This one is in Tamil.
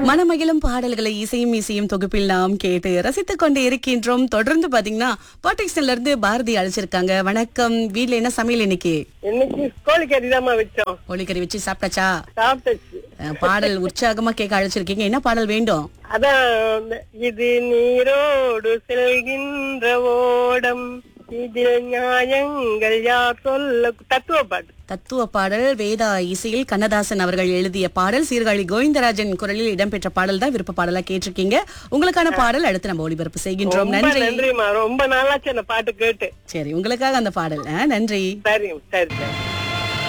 மனமகிழும் பாடல்களை இசையும் இசையும் தொகுப்பில் நாம் கேட்டு ரசித்துக் கொண்டு இருக்கின்றோம் தொடர்ந்து பாத்தீங்கன்னா பாட்டிக்ஸ்ல இருந்து பாரதி அழைச்சிருக்காங்க வணக்கம் வீட்ல என்ன சமையல் இன்னைக்கு இன்னைக்கு கோழிக்கறி தாம்மா வச்சோம் கோழிக்கறி வச்சு சாப்பிட்டாச்சா சாப்பிட்டாச்சு அஹ், பாடல் உற்சாகமா கேட்க அழைச்சிருக்கீங்க என்ன பாடல் வேண்டும் அதான் இந்த இது நீரோடு செல்கின்ற ஓடம் இதில் நியாயங்கள் யார் சொல்ல தத்துவ பாட்டு தத்துவ பாடல் வேதா இசையில் கண்ணதாசன் அவர்கள் எழுதிய பாடல் சீர்காழி கோவிந்தராஜன் குரலில் இடம்பெற்ற பாடல் தான் விருப்ப பாடலா கேட்டிருக்கீங்க உங்களுக்கான பாடல் அடுத்து நம்ம ஒளிபரப்பு செய்கின்றோம் ரொம்ப நன்றி நன்றிம்மா ரொம்ப நாளாச்சு அந்த பாட்டு கேட்டு சரி உங்களுக்காக அந்த பாடல் அஹ், நன்றி சரி சரி சரி